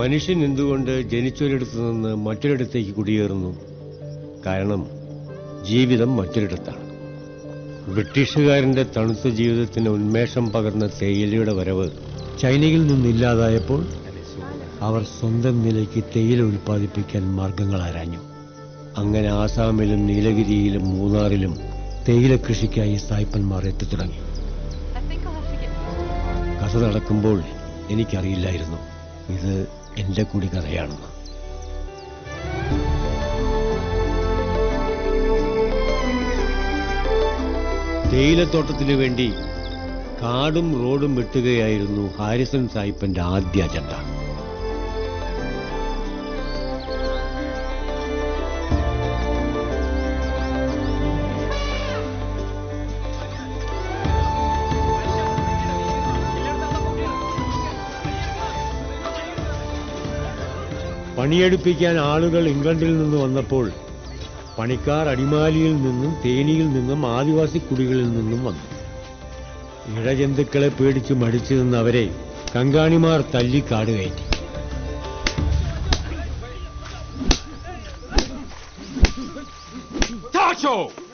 മനുഷ്യൻ എന്തുകൊണ്ട് ജനിച്ചൊരിടത്തു നിന്ന് മറ്റൊരിടത്തേക്ക് കുടിയേറുന്നു കാരണം ജീവിതം മറ്റൊരിടത്താണ് ബ്രിട്ടീഷുകാരന്റെ തണുത്ത ജീവിതത്തിന് ഉന്മേഷം പകർന്ന തേയിലയുടെ വരവ് ചൈനയിൽ നിന്നില്ലാതായപ്പോൾ അവർ സ്വന്തം നിലയ്ക്ക് തേയില ഉൽപ്പാദിപ്പിക്കാൻ മാർഗങ്ങൾ ആരാഞ്ഞു അങ്ങനെ ആസാമിലും നീലഗിരിയിലും മൂന്നാറിലും തേയില കൃഷിക്കായി സായ്പന്മാർ എത്തിത്തുടങ്ങി I think I'll have to get. കഥ നടക്കുമ്പോൾ എനിക്കറിയില്ലായിരുന്നു ഇത് എന്റെ കൂടി കഥയാണെന്ന് തേയിലത്തോട്ടത്തിനു വേണ്ടി കാടും റോഡും വെട്ടുകയായിരുന്നു ഹാരിസൺ സായിപ്പന്റെ ആദ്യ അജണ്ട പണിയെടുപ്പിക്കാൻ ആളുകൾ ഇംഗ്ലണ്ടിൽ നിന്ന് വന്നപ്പോൾ പണിക്കാർ അടിമാലിയിൽ നിന്നും തേനിയിൽ നിന്നും ആദിവാസി കുടികളിൽ നിന്നും വന്നു ഇഴജന്തുക്കളെ പേടിച്ച് മടിച്ചു നിന്ന അവരെ കങ്കാണിമാർ തല്ലി കാട് കയറ്റി Tacho!